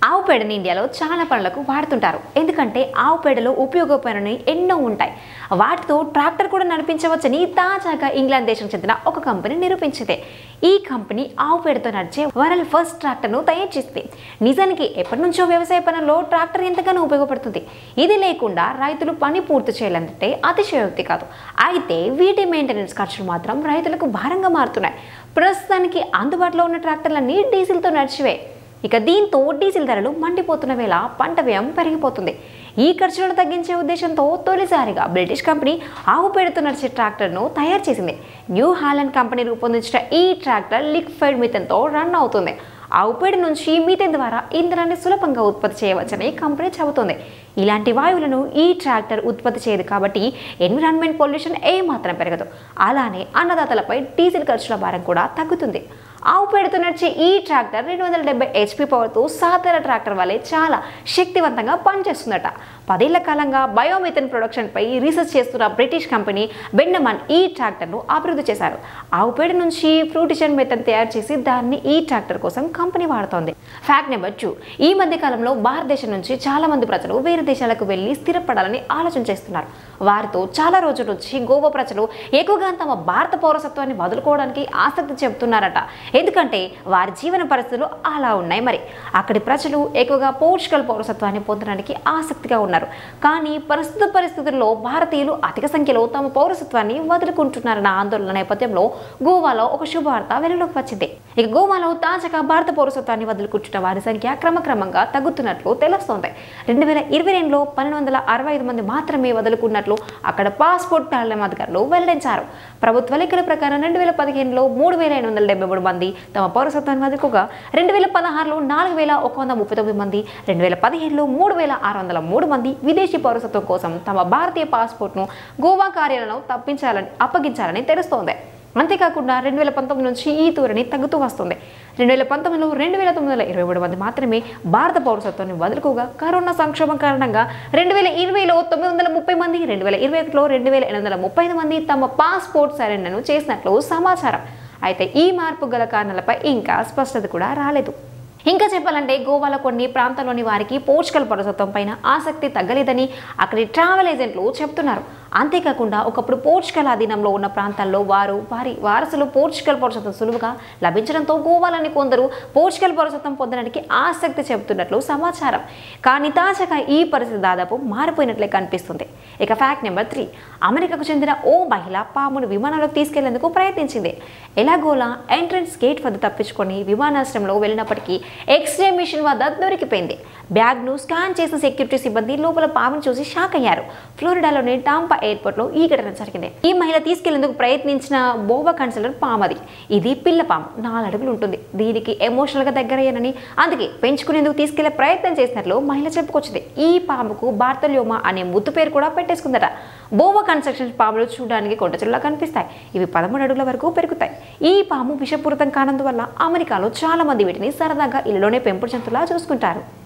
ఆవు పేడని ఇండియాలో చాలా పనులకు వాడుతుంటారు ఎందుకంటే ఆవు పేడలో ఉపయోగపడినవి ఎన్నో ఉంటాయి వాటితో ట్రాక్టర్ కూడా నడిపించవచ్చని తాజాగా ఇంగ్లాండ్ దేశం చెందిన ఒక కంపెనీ నిరూపించింది ఈ కంపెనీ ఆవు పేడతో నడిచే వరల్డ్ ఫస్ట్ ట్రాక్టర్ను తయారు చేసింది నిజానికి ఎప్పటి నుంచో వ్యవసాయ పనుల్లో ట్రాక్టర్ ఎంతగానో ఉపయోగపడుతుంది ఇది లేకుండా రైతులు పని పూర్తి చేయాలంటే అతిశయోక్తి కాదు అయితే వీటి మెయింటెనెన్స్ ఖర్చులు మాత్రం రైతులకు భారంగా మారుతున్నాయి ప్రస్తుతానికి అందుబాటులో ఉన్న ట్రాక్టర్లన్నీ డీజిల్తో నడిచివే ఇక దీంతో డీజిల్ ధరలు మండిపోతున్న వేళ పంట వ్యయం పెరిగిపోతుంది ఈ ఖర్చులను తగ్గించే ఉద్దేశంతో తొలిసారిగా బ్రిటిష్ కంపెనీ ఆవు పేడతో నడిచే ట్రాక్టర్ను తయారు చేసింది న్యూ హాలండ్ కంపెనీ రూపొందించిన ఈ ట్రాక్టర్ లిక్విడ్ మిథన్తో రన్ అవుతుంది ఆవు పేడ నుంచి మీథేన్ ద్వారా ఇంధనాన్ని సులభంగా ఉత్పత్తి చేయవచ్చని కంపెనీ చెబుతోంది ఇలాంటి వాయువులను ఈ ట్రాక్టర్ ఉత్పత్తి చేయదు కాబట్టి ఎన్విరాన్మెంట్ పొల్యూషన్ ఏమాత్రం పెరగదు అలానే అన్నదాతలపై డీజిల్ ఖర్చుల భారం కూడా తగ్గుతుంది ఆవు పేడతో నడిచే ఈ ట్రాక్టర్ రెండు వందల డెబ్బై హెచ్పి పవర్తో సాధారణ ట్రాక్టర్ వల్లే చాలా శక్తివంతంగా పనిచేస్తుందట పదేళ్ల కాలంగా బయోమిథన్ ప్రొడక్షన్పై రీసెర్చ్ చేస్తున్న బ్రిటిష్ కంపెనీ బెండమన్ ఈ ట్రాక్టర్ను అభివృద్ధి చేశారు ఆవు పేడ నుంచి ఫ్రూటిషన్ మెథన్ తయారు చేసి దాన్ని ఈ ట్రాక్టర్ కోసం కంపెనీ వాడుతోంది ఫ్యాక్ట్ నెంబర్ టూ ఈ మధ్య కాలంలో భారతదేశం నుంచి చాలా మంది ప్రజలు వేరే దేశాలకు వెళ్లి స్థిరపడాలని ఆలోచన చేస్తున్నారు వారితో చాలా రోజుల నుంచి గోవా ప్రజలు ఎక్కువగా తమ భారత పౌరసత్వాన్ని వదులుకోవడానికి ఆసక్తి చెబుతున్నారట ఎందుకంటే వారి జీవన పరిస్థితులు అలా ఉన్నాయి మరి అక్కడి ప్రజలు ఎక్కువగా పోర్చుగల్ పౌరసత్వాన్ని పొందడానికి ఆసక్తిగా ఉన్నారు కానీ ప్రస్తుత పరిస్థితుల్లో భారతీయులు అధిక సంఖ్యలో తమ పౌరసత్వాన్ని వదులుకుంటున్నారన్న ఆందోళన నేపథ్యంలో గోవాలో ఒక శుభవార్త వెలుగులోకి వచ్చింది ఇక గోవాలో తాజాగా భారత పౌరసత్వాన్ని వదులుకుంటున్న వారి సంఖ్య క్రమక్రమంగా తగ్గుతున్నట్లు తెలుస్తోంది రెండు వేల ఇరవై రెండులో పన్నెండు వందల అరవై ఐదు మంది మాత్రమే వదులుకున్నట్లు అక్కడ పాస్పోర్ట్ కార్యాలయం అధికారులు వెల్లడించారు ప్రభుత్వ లెక్కల ప్రకారం రెండు వేల పదిహేనులో మూడు వేల ఎనిమిది వందల డెబ్బై మూడు మంది తమ పౌరసత్వాన్ని వదులుకోగా రెండు వేల పదహారులో నాలుగు వేల ఒక వంద ముప్పై తొమ్మిది మంది రెండు వేల పదిహేనులో మూడు వేల ఆరు వందల మూడు మంది విదేశీ పౌరసత్వం కోసం తమ భారతీయ పాస్పోర్ట్ను గోవా కార్యాలయంలో తప్పించాలని అప్పగించాలని తెలుస్తోంది అంతేకాకుండా రెండు వేల పంతొమ్మిది నుంచి ఈ ధోరణి తగ్గుతూ వస్తుంది రెండు వేల పంతొమ్మిదిలో రెండు వేల తొమ్మిది వందల ఇరవై మూడు మంది మాత్రమే భారత పౌరసత్వాన్ని వదులుకోగా కరోనా సంక్షోభం కారణంగా రెండు వేల ఇరవైలో తొమ్మిది వందల ముప్పై మంది రెండు వేల ఇరవై ఒకటిలో రెండు వేల ఎనిమిది వందల ముప్పై ఐదు మంది తమ పాస్పోర్ట్ సరెండర్ను చేసినట్లు సమాచారం అయితే ఈ మార్పు గల కారణాలపై ఇంకా స్పష్టత కూడా రాలేదు ఇంకా చెప్పాలంటే గోవాలో కొన్ని ప్రాంతాల్లోని వారికి పోర్చుగల్ పౌరసత్వం పైన ఆసక్తి తగ్గలేదని అక్కడి ట్రావెల్ ఏజెంట్లు చెప్తున్నారు అంతేకాకుండా ఒకప్పుడు పోర్చుగల్ అధీనంలో ఉన్న ప్రాంతాల్లో వారు వారి వారసులు పోర్చుగల్ పౌరసత్వం సులువుగా లభించడంతో గోవాలోని కొందరు పోర్చుగల్ పౌరసత్వం పొందడానికి ఆసక్తి చెబుతున్నట్లు సమాచారం కానీ తాజాగా ఈ పరిస్థితి దాదాపు మారిపోయినట్లే కనిపిస్తుంది ఇక ఫ్యాక్ట్ నెంబర్ త్రీ అమెరికాకు చెందిన ఓ మహిళ పామును విమానంలోకి తీసుకెళ్లేందుకు ప్రయత్నించింది ఎలాగోలా ఎంట్రన్స్ గేట్ వద్ద తప్పించుకొని విమానాశ్రయంలో వెళ్ళినప్పటికీ ఎక్స్రే మిషన్ వద్ద దొరికిపోయింది బ్యాగ్ను స్కాన్ చేసిన సెక్యూరిటీ సిబ్బంది లోపల పామును చూసి షాక్ అయ్యారు ఫ్లోరిడాలోని టాంపా ఎయిర్పోర్ట్ లో ఈ ఘటన జరిగింది ఈ మహిళ తీసుకెళ్లేందుకు ప్రయత్నించిన బోవా కన్సలర్ పామది ఇది పిల్ల పాము నాలుగు అడుగులు ఉంటుంది దీనికి ఎమోషనల్ గా దగ్గరయ్యానని అందుకే పెంచుకునేందుకు తీసుకెళ్లే ప్రయత్నం చేసినట్లు మహిళ చెప్పుకొచ్చింది ఈ పాముకు బార్తల్యోమా అనే ముద్దు పేరు కూడా పెట్టేసుకుందట బోవా కన్స్ట్రక్షన్ పాములు చూడడానికి కొండచెరులా కనిపిస్తాయి ఇవి పదమూడు అడుగుల వరకు పెరుగుతాయి ఈ పాము విషపూరితం కానందువల్ల అమెరికాలో చాలా మంది వీటిని సరదాగా ఇళ్లలోనే పెంపుడు జంతువులా చూసుకుంటారు